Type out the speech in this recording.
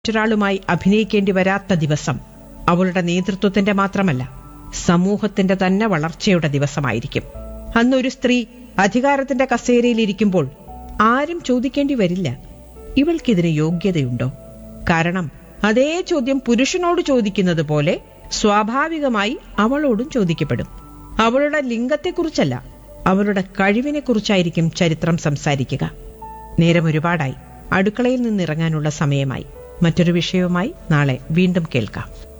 മറ്റൊരാളുമായി അഭിനയിക്കേണ്ടി വരാത്ത ദിവസം അവളുടെ നേതൃത്വത്തിന്റെ മാത്രമല്ല സമൂഹത്തിന്റെ തന്നെ വളർച്ചയുടെ ദിവസമായിരിക്കും അന്നൊരു സ്ത്രീ അധികാരത്തിന്റെ കസേരയിൽ ഇരിക്കുമ്പോൾ ആരും ചോദിക്കേണ്ടി വരില്ല ഇവൾക്കിതിന് യോഗ്യതയുണ്ടോ കാരണം അതേ ചോദ്യം പുരുഷനോട് ചോദിക്കുന്നത് പോലെ സ്വാഭാവികമായി അവളോടും ചോദിക്കപ്പെടും അവളുടെ ലിംഗത്തെക്കുറിച്ചല്ല അവളുടെ കഴിവിനെക്കുറിച്ചായിരിക്കും ചരിത്രം സംസാരിക്കുക നേരം ഒരുപാടായി അടുക്കളയിൽ നിന്നിറങ്ങാനുള്ള സമയമായി മറ്റൊരു വിഷയവുമായി നാളെ വീണ്ടും കേൾക്കാം